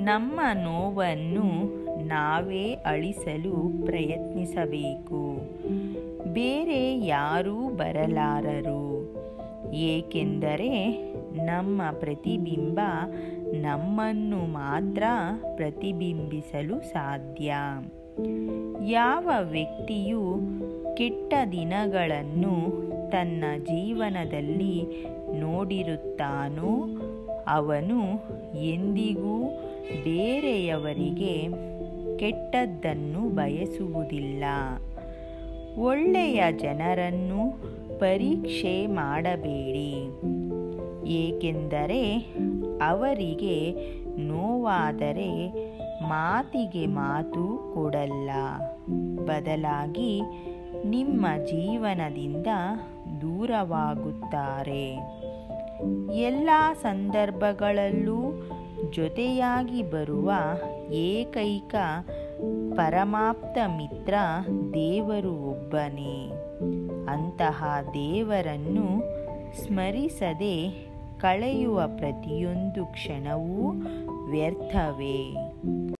ನಮ್ಮ ನೋವನ್ನು ನಾವೇ ಅಳಿಸಲು ಪ್ರಯತ್ನಿಸಬೇಕು ಬೇರೆ ಯಾರೂ ಬರಲಾರರು ಏಕೆಂದರೆ ನಮ್ಮ ಪ್ರತಿಬಿಂಬ ನಮ್ಮನ್ನು ಮಾತ್ರ ಪ್ರತಿಬಿಂಬಿಸಲು ಸಾಧ್ಯ ಯಾವ ವ್ಯಕ್ತಿಯು ಕೆಟ್ಟ ದಿನಗಳನ್ನು ತನ್ನ ಜೀವನದಲ್ಲಿ ನೋಡಿರುತ್ತಾನೋ ಅವನು ಎಂದಿಗೂ ಬೇರೆಯವರಿಗೆ ಕೆಟ್ಟದ್ದನ್ನು ಬಯಸುವುದಿಲ್ಲ ಒಳ್ಳೆಯ ಜನರನ್ನು ಪರೀಕ್ಷೆ ಮಾಡಬೇಡಿ ಏಕೆಂದರೆ ಅವರಿಗೆ ನೋವಾದರೆ ಮಾತಿಗೆ ಮಾತು ಕೊಡಲ್ಲ ಬದಲಾಗಿ ನಿಮ್ಮ ಜೀವನದಿಂದ ದೂರವಾಗುತ್ತಾರೆ ಎಲ್ಲ ಸಂದರ್ಭಗಳಲ್ಲೂ ಜೊತೆಯಾಗಿ ಬರುವ ಏಕೈಕ ಪರಮಾಪ್ತ ಮಿತ್ರ ದೇವರು ಒಬ್ಬನೇ ಅಂತಹ ದೇವರನ್ನು ಸ್ಮರಿಸದೆ ಕಳೆಯುವ ಪ್ರತಿಯೊಂದು ಕ್ಷಣವೂ ವ್ಯರ್ಥವೇ